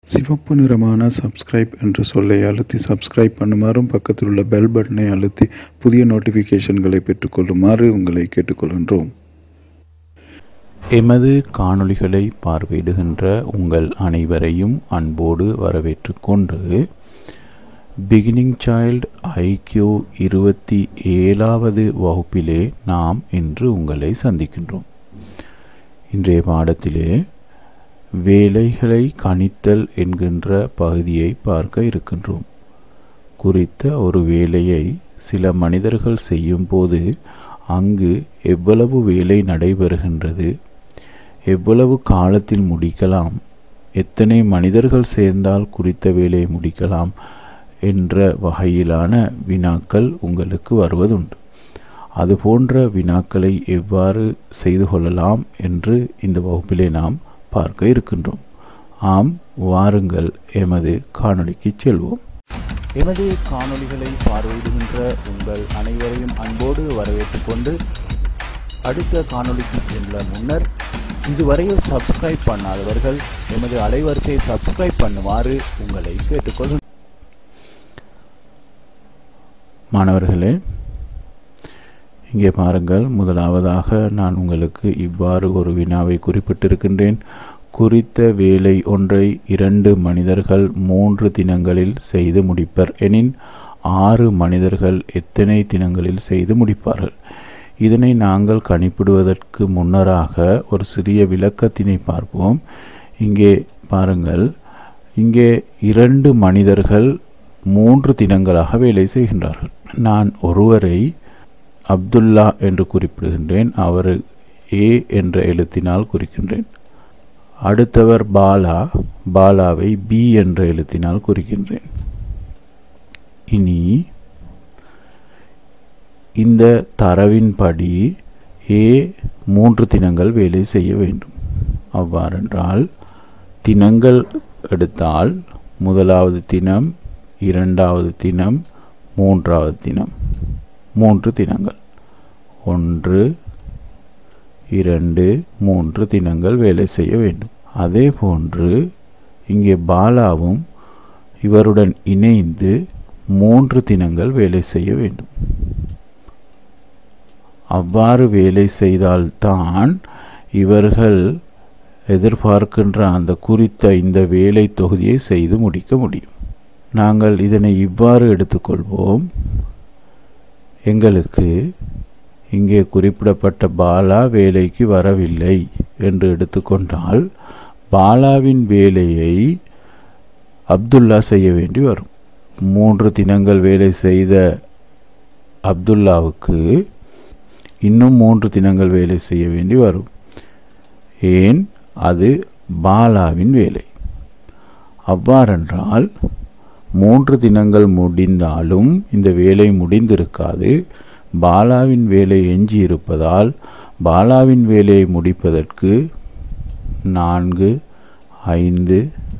சிவப்பு நிறமான சப்ஸ்கிரைப் என்ற சொல்லை அழுத்தி சப்ஸ்கிரைப் பண்ணுமாறும் பக்கத்தில் உள்ள பெல் பட்டனை அழுத்தி புதிய நோட்டிஃபிகேஷன்களை பெற்றுக்கொள்ளுமாறு உங்களை கேட்டுக்கொள்கின்றோம் எமது காணொளிகளை பார்வையிடுகின்ற உங்கள் அனைவரையும் அன்போடு வரவேற்றுக் கொண்டு பிகினிங் சைல்டு ஐக்யூ இருபத்தி ஏழாவது வகுப்பிலே நாம் இன்று உங்களை சந்திக்கின்றோம் இன்றைய பாடத்திலே வேலைகளை கணித்தல் என்கின்ற பகுதியை பார்க்க இருக்கின்றோம் குறித்த ஒரு வேலையை சில மனிதர்கள் செய்யும்போது அங்கு எவ்வளவு வேலை நடைபெறுகின்றது எவ்வளவு காலத்தில் முடிக்கலாம் எத்தனை மனிதர்கள் சேர்ந்தால் குறித்த வேலையை முடிக்கலாம் என்ற வகையிலான வினாக்கள் உங்களுக்கு வருவதுண்டு அதுபோன்ற வினாக்களை எவ்வாறு செய்து கொள்ளலாம் என்று இந்த வகுப்பிலே நாம் பார்க்க இருக்கின்றோம் ஆம் வாருங்கள் எமது காணொளிக்கு செல்வோம் எமது காணொளிகளை பார்வையிடுகின்ற உங்கள் அனைவரையும் அன்போடு வரவேற்றுக் கொண்டு அடுத்த காணொளிக்கு செல்ல முன்னர் இதுவரையில் சப்ஸ்கிரைப் பண்ணாதவர்கள் எமது அலைவரிசையை சப்ஸ்கிரைப் பண்ணுமாறு உங்களை கேட்டுக்கொள்கிறேன் மாணவர்களே இங்கே பாருங்கள் முதலாவதாக நான் உங்களுக்கு இவ்வாறு ஒரு வினாவை குறிப்பிட்டிருக்கின்றேன் குறித்த வேலை ஒன்றை இரண்டு மனிதர்கள் மூன்று தினங்களில் செய்து முடிப்பர் எனின் ஆறு மனிதர்கள் எத்தனை தினங்களில் செய்து முடிப்பார்கள் இதனை நாங்கள் கணிப்பிடுவதற்கு முன்னராக ஒரு சிறிய விளக்கத்தினை பார்ப்போம் இங்கே பாருங்கள் இங்கே இரண்டு மனிதர்கள் மூன்று தினங்களாக வேலை செய்கின்றார்கள் நான் ஒருவரை அப்துல்லா என்று குறிப்பிடுகின்றேன் அவர் ஏ என்ற எழுத்தினால் குறிக்கின்றேன் அடுத்தவர் பாலா பாலாவை பி என்ற எழுத்தினால் குறிக்கின்றேன் இனி இந்த தரவின்படி ஏ மூன்று தினங்கள் வேலை செய்ய வேண்டும் அவ்வாறென்றால் தினங்கள் எடுத்தால் முதலாவது தினம் இரண்டாவது தினம் மூன்றாவது தினம் மூன்று தினங்கள் ஒன்று இரண்டு மூன்று தினங்கள் வேலை செய்ய வேண்டும் அதே போன்று இங்கே பாலாவும் இவருடன் இணைந்து மூன்று தினங்கள் வேலை செய்ய வேண்டும் அவ்வாறு வேலை செய்தால்தான் இவர்கள் எதிர்பார்க்கின்ற அந்த குறித்த இந்த வேலை தொகுதியை செய்து முடிக்க முடியும் நாங்கள் இதனை இவ்வாறு எடுத்துக்கொள்வோம் எங்களுக்கு இங்கே குறிப்பிடப்பட்ட பாலா வேலைக்கு வரவில்லை என்று எடுத்துக்கொண்டால் பாலாவின் வேலையை அப்துல்லா செய்ய வேண்டி வரும் மூன்று தினங்கள் வேலை செய்த அப்துல்லாவுக்கு இன்னும் மூன்று தினங்கள் வேலை செய்ய வேண்டி வரும் ஏன் அது பாலாவின் வேலை அவ்வாறென்றால் மூன்று தினங்கள் முடிந்தாலும் இந்த வேலை முடிந்திருக்காது பாலாவின் வேலை எஞ்சி இருப்பதால் பாலாவின் வேலையை முடிப்பதற்கு நான்கு ஐந்து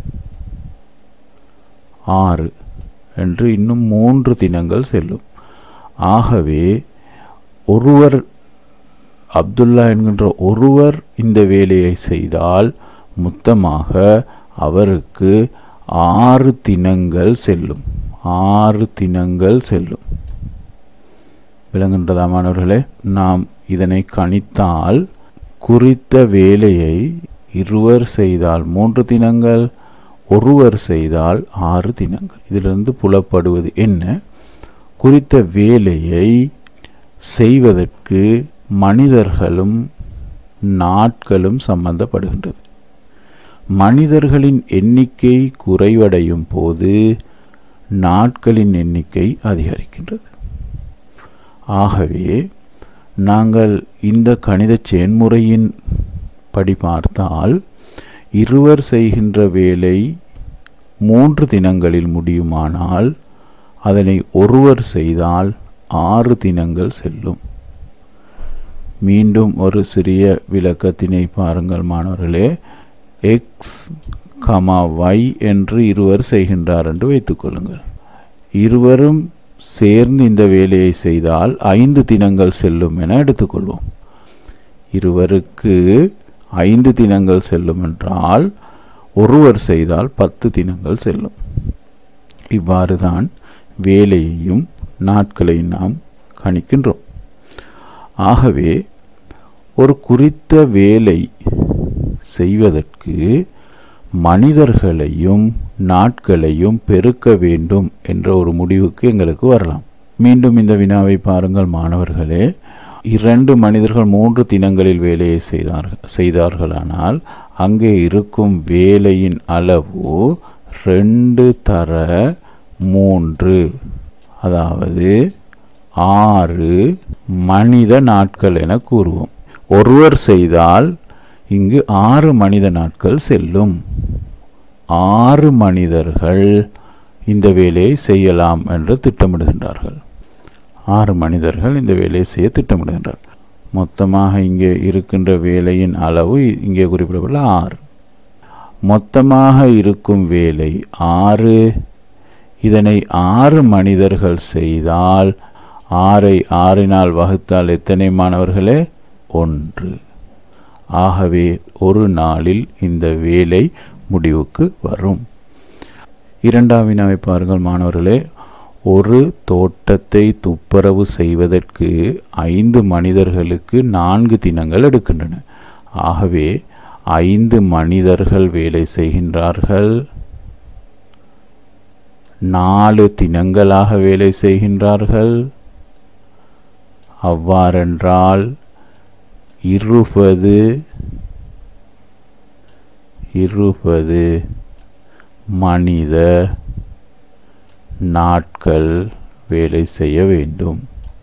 ஆறு என்று இன்னும் மூன்று தினங்கள் செல்லும் ஆகவே ஒருவர் அப்துல்லா என்கின்ற ஒருவர் இந்த வேலையை செய்தால் மொத்தமாக அவருக்கு ஆறு தினங்கள் செல்லும் ஆறு தினங்கள் செல்லும் விளங்குகின்றதா மாணவர்களே நாம் இதனை கணித்தால் குறித்த வேலையை இருவர் செய்தால் மூன்று தினங்கள் ஒருவர் செய்தால் ஆறு தினங்கள் இதிலிருந்து புலப்படுவது என்ன குறித்த வேலையை செய்வதற்கு மனிதர்களும் நாட்களும் சம்பந்தப்படுகின்றது மனிதர்களின் எண்ணிக்கை குறைவடையும் போது நாட்களின் எண்ணிக்கை அதிகரிக்கின்றது ஆகவே நாங்கள் இந்த கணித செயன்முறையின் படி பார்த்தால் இருவர் செய்கின்ற வேலை மூன்று தினங்களில் முடியுமானால் அதனை ஒருவர் செய்தால் ஆறு தினங்கள் செல்லும் மீண்டும் ஒரு சிறிய விளக்கத்தினை பாருங்கள் மாணவர்களே எக்ஸ் கமா y என்று இருவர் செய்கின்றார் என்று வைத்துக்கொள்ளுங்கள் இருவரும் சேர்ந்து இந்த வேலையை செய்தால் ஐந்து தினங்கள் செல்லும் என எடுத்துக்கொள்வோம் இருவருக்கு ஐந்து தினங்கள் செல்லும் என்றால் ஒருவர் செய்தால் பத்து தினங்கள் செல்லும் இவ்வாறு தான் வேலையையும் நாட்களையும் நாம் கணிக்கின்றோம் ஆகவே ஒரு குறித்த வேலை செய்வதற்கு மனிதர்களையும் நாட்களையும் பெருக்க வேண்டும் என்ற ஒரு முடிவுக்கு எங்களுக்கு வரலாம் மீண்டும் இந்த வினாவை பாருங்கள் மாணவர்களே இரண்டு மனிதர்கள் மூன்று தினங்களில் வேலையை செய்தார்கள் செய்தார்களானால் அங்கே இருக்கும் வேலையின் அளவு ரெண்டு தர மூன்று அதாவது ஆறு மனித நாட்கள் என கூறுவோம் ஒருவர் செய்தால் இங்கு ஆறு மனித நாட்கள் செல்லும் ஆறு மனிதர்கள் இந்த வேலையை செய்யலாம் என்று திட்டமிடுகின்றார்கள் ஆறு மனிதர்கள் இந்த வேலையை செய்ய திட்டமிடுகின்றார் மொத்தமாக இங்கே இருக்கின்ற வேலையின் அளவு இங்கே குறிப்பிடப்பட்டுள்ள ஆறு மொத்தமாக இருக்கும் வேலை ஆறு இதனை ஆறு மனிதர்கள் செய்தால் ஆறை ஆறினால் வகுத்தால் எத்தனை மாணவர்களே ஒன்று ஆகவே ஒரு நாளில் இந்த வேலை முடிவுக்கு வரும் இரண்டாம் வினாவை பாருங்கள் மாணவர்களே ஒரு தோட்டத்தை துப்புரவு செய்வதற்கு ஐந்து மனிதர்களுக்கு நான்கு தினங்கள் எடுக்கின்றன ஆகவே ஐந்து மனிதர்கள் வேலை செய்கின்றார்கள் நாலு தினங்களாக வேலை செய்கின்றார்கள் அவ்வாறென்றால் இருபது இருபது மனித நாட்கள் வேலை செய்ய வேண்டும்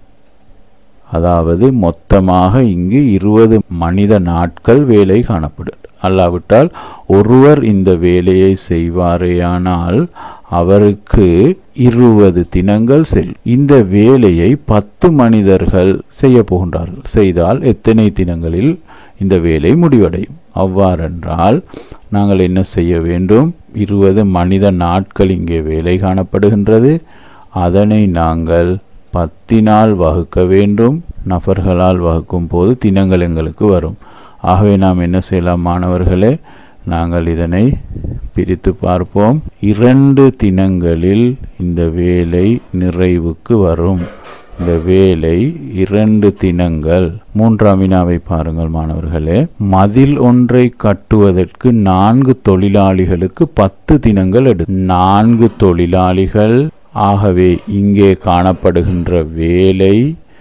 அதாவது மொத்தமாக இங்கு இருபது மனித நாட்கள் வேலை காணப்படும் அல்லாவிட்டால் ஒருவர் இந்த வேலையை செய்வாரேயானால் அவருக்கு இருபது தினங்கள் செல்லும் இந்த வேலையை பத்து மனிதர்கள் செய்ய போகின்றார்கள் செய்தால் எத்தனை தினங்களில் இந்த வேலை முடிவடையும் அவ்வாறென்றால் நாங்கள் என்ன செய்ய வேண்டும் இருபது மனித நாட்கள் இங்கே வேலை காணப்படுகின்றது அதனை நாங்கள் பத்தினால் வகுக்க வேண்டும் நபர்களால் வகுக்கும் போது தினங்கள் எங்களுக்கு வரும் ஆகவே நாம் என்ன செய்யலாம் மாணவர்களே நாங்கள் இதனை பிரித்து பார்ப்போம் இரண்டு தினங்களில் இந்த வேலை நிறைவுக்கு வரும் இந்த வேலை இரண்டு தினங்கள் மூன்றாம் வினாவை பாருங்கள் மாணவர்களே மதில் ஒன்றை கட்டுவதற்கு நான்கு தொழிலாளிகளுக்கு பத்து தினங்கள் எடு நான்கு தொழிலாளிகள் ஆகவே இங்கே காணப்படுகின்ற வேலை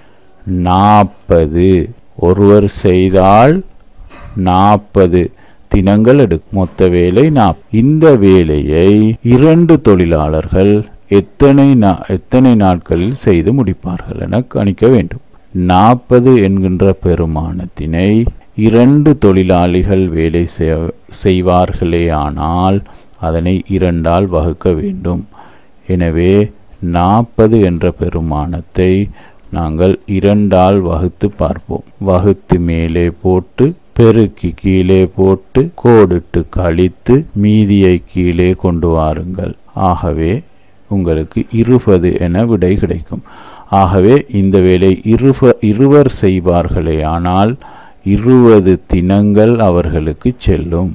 நாற்பது ஒருவர் செய்தால் நாற்பது தினங்கள் எடுக்கும் மொத்த வேலை நாப் இந்த வேலையை இரண்டு தொழிலாளர்கள் எத்தனை நா எத்தனை நாட்களில் செய்து முடிப்பார்கள் என கணிக்க வேண்டும் நாற்பது என்கின்ற பெருமானத்தினை இரண்டு தொழிலாளிகள் வேலை செய்வார்களேயானால் அதனை இரண்டால் வகுக்க வேண்டும் எனவே நாற்பது என்ற பெருமானத்தை நாங்கள் இரண்டால் வகுத்து பார்ப்போம் வகுத்து மேலே போட்டு பெருக்கி கீழே போட்டு கோடிட்டு கழித்து மீதியை கீழே கொண்டு வாருங்கள் ஆகவே உங்களுக்கு இருபது என விடை கிடைக்கும் ஆகவே இந்த வேலை இருவ இருவர் செய்வார்களே ஆனால் இருபது தினங்கள் அவர்களுக்கு செல்லும்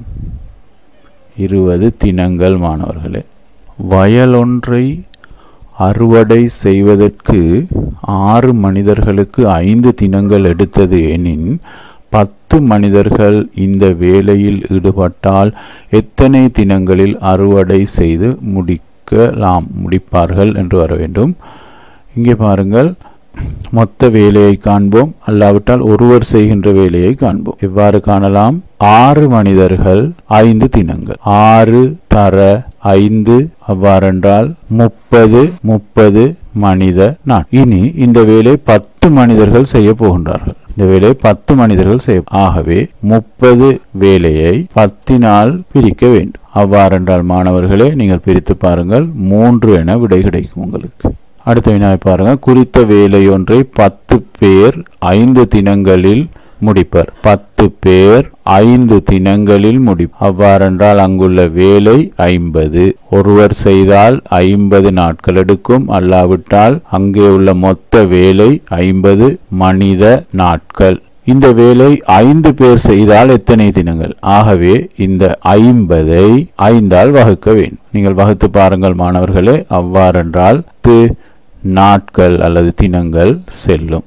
இருபது தினங்கள் மாணவர்களே வயலொன்றை அறுவடை செய்வதற்கு ஆறு மனிதர்களுக்கு ஐந்து தினங்கள் எடுத்தது எனின் பத்து மனிதர்கள் இந்த வேலையில் ஈடுபட்டால் எத்தனை தினங்களில் அறுவடை செய்து முடிக்கலாம் முடிப்பார்கள் என்று வர வேண்டும் இங்கே பாருங்கள் மொத்த வேலையை காண்போம் அல்லாவிட்டால் ஒருவர் செய்கின்ற வேலையை காண்போம் எவ்வாறு காணலாம் ஆறு மனிதர்கள் ஐந்து தினங்கள் ஆறு தர ஐந்து அவ்வாறென்றால் முப்பது முப்பது மனித நாள் இனி இந்த வேலை பத்து மனிதர்கள் செய்ய போகின்றார்கள் இந்த வேலையை பத்து மனிதர்கள் செய்ய ஆகவே முப்பது வேலையை பத்தினால் பிரிக்க வேண்டும் அவ்வாறென்றால் மாணவர்களே நீங்கள் பிரித்து பாருங்கள் மூன்று என விடை கிடைக்கும் உங்களுக்கு அடுத்த வினாவை பாருங்க குறித்த வேலை ஒன்றை பத்து பேர் ஐந்து தினங்களில் முடிப்பர் பத்து பேர் ஐந்து தினங்களில் முடி அவ்வாறென்றால் அங்குள்ள வேலை ஐம்பது ஒருவர் செய்தால் ஐம்பது நாட்கள் எடுக்கும் அல்லாவிட்டால் அங்கே உள்ள மொத்த வேலை ஐம்பது மனித நாட்கள் இந்த வேலை ஐந்து பேர் செய்தால் எத்தனை தினங்கள் ஆகவே இந்த ஐம்பதை ஐந்தால் வகுக்க வேண்டும் நீங்கள் வகுத்து பாருங்கள் மாணவர்களே அவ்வாறென்றால் து நாட்கள் அல்லது தினங்கள் செல்லும்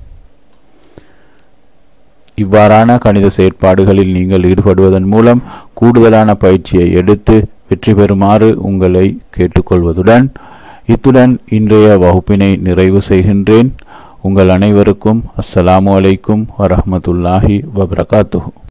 இவ்வாறான கணித செயற்பாடுகளில் நீங்கள் ஈடுபடுவதன் மூலம் கூடுதலான பயிற்சியை எடுத்து வெற்றி பெறுமாறு உங்களை கேட்டுக்கொள்வதுடன் இத்துடன் இன்றைய வகுப்பினை நிறைவு செய்கின்றேன் உங்கள் அனைவருக்கும் அஸ்ஸலாமு அலைக்கும் வரஹ்மத்துல்லாஹி வபரகாத்துஹு